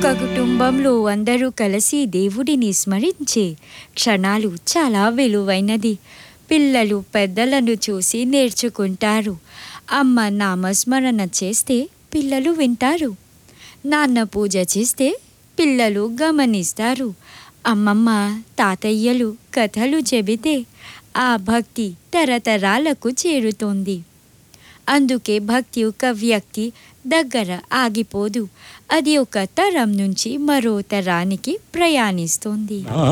ఒక కుటుంబంలో అందరూ కలిసి దేవుడిని స్మరించే క్షణాలు చాలా విలువైనది పిల్లలు పెద్దలను చూసి నేర్చుకుంటారు అమ్మ నామస్మరణ చేస్తే పిల్లలు వింటారు నాన్న పూజ చేస్తే పిల్లలు గమనిస్తారు అమ్మమ్మ తాతయ్యలు కథలు చెబితే ఆ భక్తి తరతరాలకు చేరుతోంది అందుకే భక్తి ఒక వ్యక్తి దగ్గర ఆగిపోదు అది ఒక తరం నుంచి మరో తరానికి ప్రయాణిస్తుంది ఆ